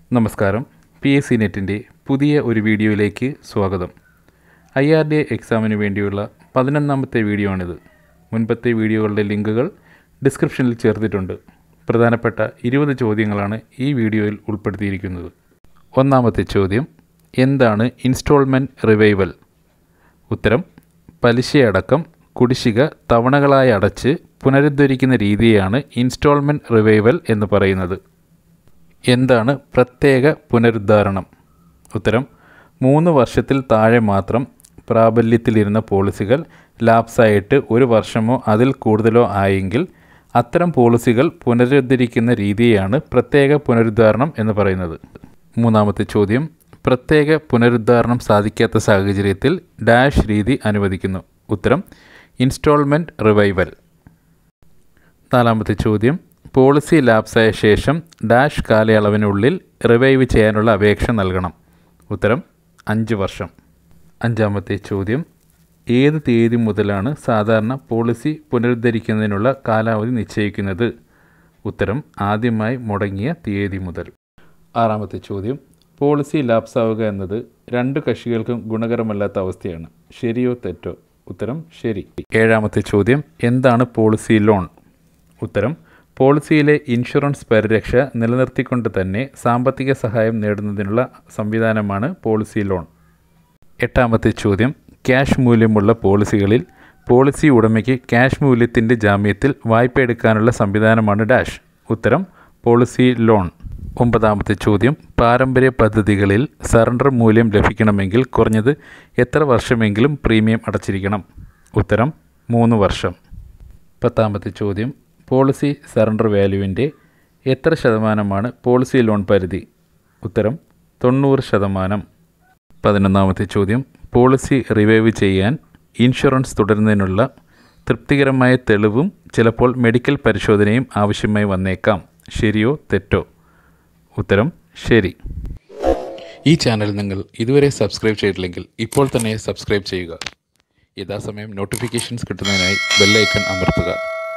നമസ്കാരം P S C നെറ്റിൻ്റെ പുതിയ ഒരു വീഡിയോയിലേക്ക് സ്വാഗതം ഐ ആർ ഡി എക്സാമിന് വേണ്ടിയുള്ള പതിനൊന്നാമത്തെ വീഡിയോ ആണിത് മുൻപത്തെ വീഡിയോകളുടെ ലിങ്കുകൾ ഡിസ്ക്രിപ്ഷനിൽ ചേർത്തിട്ടുണ്ട് പ്രധാനപ്പെട്ട ഇരുപത് ചോദ്യങ്ങളാണ് ഈ വീഡിയോയിൽ ഉൾപ്പെടുത്തിയിരിക്കുന്നത് ഒന്നാമത്തെ ചോദ്യം എന്താണ് ഇൻസ്റ്റാൾമെൻറ്റ് റിവൈവൽ ഉത്തരം പലിശയടക്കം കുടിശ്ശിക തവണകളായി അടച്ച് പുനരുദ്ധരിക്കുന്ന രീതിയാണ് ഇൻസ്റ്റാൾമെൻറ്റ് റിവൈവൽ എന്ന് പറയുന്നത് എന്താണ് പ്രത്യേക പുനരുദ്ധാരണം ഉത്തരം മൂന്ന് വർഷത്തിൽ താഴെ മാത്രം പ്രാബല്യത്തിലിരുന്ന പോളിസികൾ ലാപ്സായിട്ട് ഒരു വർഷമോ അതിൽ കൂടുതലോ ആയെങ്കിൽ അത്തരം പോളിസികൾ പുനരുദ്ധരിക്കുന്ന രീതിയാണ് പ്രത്യേക പുനരുദ്ധാരണം എന്ന് പറയുന്നത് മൂന്നാമത്തെ ചോദ്യം പ്രത്യേക പുനരുദ്ധാരണം സാധിക്കാത്ത സാഹചര്യത്തിൽ ഡാഷ് രീതി അനുവദിക്കുന്നു ഉത്തരം ഇൻസ്റ്റാൾമെൻറ്റ് റിവൈവൽ നാലാമത്തെ ചോദ്യം പോളിസി ലാപ്സായ ശേഷം ഡാഷ് കാലയളവിനുള്ളിൽ റിവൈവ് ചെയ്യാനുള്ള അപേക്ഷ നൽകണം ഉത്തരം അഞ്ച് വർഷം അഞ്ചാമത്തെ ചോദ്യം ഏത് തീയതി മുതലാണ് സാധാരണ പോളിസി പുനരുദ്ധരിക്കുന്നതിനുള്ള കാലാവധി നിശ്ചയിക്കുന്നത് ഉത്തരം ആദ്യമായി മുടങ്ങിയ തീയതി മുതൽ ആറാമത്തെ ചോദ്യം പോളിസി ലാപ്സാവുക എന്നത് രണ്ട് കക്ഷികൾക്കും ഗുണകരമല്ലാത്ത അവസ്ഥയാണ് ശരിയോ തെറ്റോ ഉത്തരം ശരി ഏഴാമത്തെ ചോദ്യം എന്താണ് പോളിസി ലോൺ ഉത്തരം പോളിസിയിലെ ഇൻഷുറൻസ് പരിരക്ഷ നിലനിർത്തിക്കൊണ്ട് തന്നെ സാമ്പത്തിക സഹായം നേടുന്നതിനുള്ള സംവിധാനമാണ് പോളിസി ലോൺ എട്ടാമത്തെ ചോദ്യം ക്യാഷ് മൂല്യമുള്ള പോളിസികളിൽ പോളിസി ഉടമയ്ക്ക് ക്യാഷ് മൂല്യത്തിൻ്റെ ജാമ്യത്തിൽ വായ്പ എടുക്കാനുള്ള സംവിധാനമാണ് ഡാഷ് ഉത്തരം പോളിസി ലോൺ ഒമ്പതാമത്തെ ചോദ്യം പാരമ്പര്യ പദ്ധതികളിൽ സറണ്ടർ മൂല്യം ലഭിക്കണമെങ്കിൽ കുറഞ്ഞത് എത്ര വർഷമെങ്കിലും പ്രീമിയം അടച്ചിരിക്കണം ഉത്തരം മൂന്ന് വർഷം പത്താമത്തെ ചോദ്യം പോളിസി സറണ്ടർ വാല്യൂവിൻ്റെ എത്ര ശതമാനമാണ് പോളിസി ലോൺ പരിധി ഉത്തരം തൊണ്ണൂറ് ശതമാനം പതിനൊന്നാമത്തെ ചോദ്യം പോളിസി റിവൈവ് ചെയ്യാൻ ഇൻഷുറൻസ് തുടരുന്നതിനുള്ള തൃപ്തികരമായ തെളിവും ചിലപ്പോൾ മെഡിക്കൽ പരിശോധനയും ആവശ്യമായി വന്നേക്കാം ശരിയോ തെറ്റോ ഉത്തരം ശരി ഈ ചാനൽ നിങ്ങൾ ഇതുവരെ സബ്സ്ക്രൈബ് ചെയ്തിട്ടില്ലെങ്കിൽ ഇപ്പോൾ തന്നെ സബ്സ്ക്രൈബ് ചെയ്യുക യഥാസമയം നോട്ടിഫിക്കേഷൻസ് കിട്ടുന്നതിനായി ബെല്ലൈക്കൺ അമർത്തുക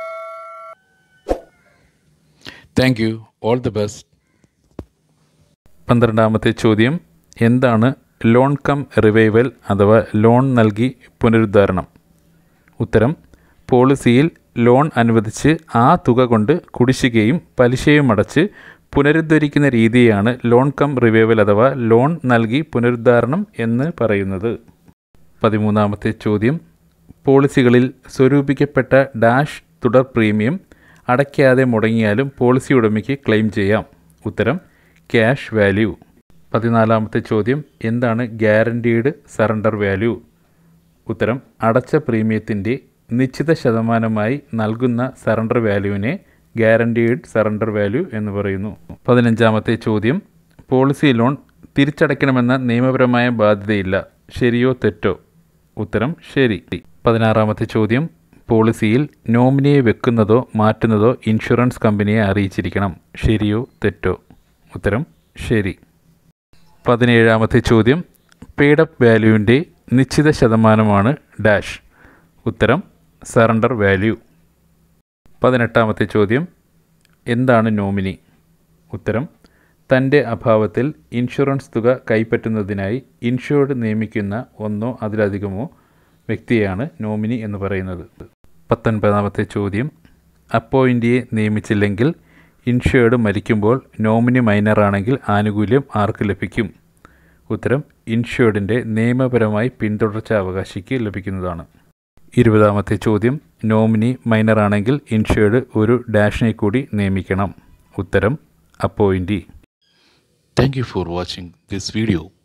thank you all the best പന്ത്രണ്ടാമത്തെ ചോദ്യം എന്താണ് ലോൺ കം റിവൈവൽ അഥവാ ലോൺ നൽകി പുനരുദ്ധാരണം ഉത്തരം പോളിസിയിൽ ലോൺ അനുവദിച്ച് ആ തുക കൊണ്ട് കുടിശ്ശികയും പലിശയും അടച്ച് പുനരുദ്ധരിക്കുന്ന രീതിയാണ് ലോൺ കം റിവൈവൽ അഥവാ ലോൺ നൽകി പുനരുദ്ധാരണം എന്ന് പറയുന്നത് പതിമൂന്നാമത്തെ ചോദ്യം പോളിസികളിൽ സ്വരൂപിക്കപ്പെട്ട ഡാഷ് തുടർ പ്രീമിയം അടയ്ക്കാതെ മുടങ്ങിയാലും പോളിസി ഉടമയ്ക്ക് ക്ലെയിം ചെയ്യാം ഉത്തരം ക്യാഷ് വാല്യൂ പതിനാലാമത്തെ ചോദ്യം എന്താണ് ഗ്യാരണ്ടീഡ് സറണ്ടർ വാല്യൂ ഉത്തരം അടച്ച പ്രീമിയത്തിൻ്റെ നിശ്ചിത ശതമാനമായി നൽകുന്ന സറണ്ടർ വാല്യൂവിനെ ഗ്യാരണ്ടീഡ് സറണ്ടർ വാല്യൂ എന്ന് പറയുന്നു പതിനഞ്ചാമത്തെ ചോദ്യം പോളിസി ലോൺ തിരിച്ചടയ്ക്കണമെന്ന നിയമപരമായ ബാധ്യതയില്ല ശരിയോ തെറ്റോ ഉത്തരം ശരി പതിനാറാമത്തെ ചോദ്യം പോളിസിയിൽ നോമിനിയെ വെക്കുന്നതോ മാറ്റുന്നതോ ഇൻഷുറൻസ് കമ്പനിയെ അറിയിച്ചിരിക്കണം ശരിയോ തെറ്റോ ഉത്തരം ശരി പതിനേഴാമത്തെ ചോദ്യം പെയ്ഡപ്പ് വാല്യൂവിൻ്റെ നിശ്ചിത ശതമാനമാണ് ഡാഷ് ഉത്തരം സറണ്ടർ വാല്യൂ പതിനെട്ടാമത്തെ ചോദ്യം എന്താണ് നോമിനി ഉത്തരം തൻ്റെ അഭാവത്തിൽ ഇൻഷുറൻസ് തുക കൈപ്പറ്റുന്നതിനായി ഇൻഷുർഡ് നിയമിക്കുന്ന ഒന്നോ അതിലധികമോ വ്യക്തിയെയാണ് നോമിനി എന്ന് പറയുന്നത് പത്തൊൻപതാമത്തെ ചോദ്യം അപ്പോയിൻറ്റിയെ നിയമിച്ചില്ലെങ്കിൽ ഇൻഷുർഡ് മരിക്കുമ്പോൾ നോമിനി മൈനറാണെങ്കിൽ ആനുകൂല്യം ആർക്ക് ലഭിക്കും ഉത്തരം ഇൻഷുർഡിൻ്റെ നിയമപരമായി പിന്തുടർച്ച അവകാശിക്ക് ലഭിക്കുന്നതാണ് ഇരുപതാമത്തെ ചോദ്യം നോമിനി മൈനറാണെങ്കിൽ ഇൻഷുർഡ് ഒരു ഡാഷിനെ കൂടി നിയമിക്കണം ഉത്തരം appointee thank you for watching this video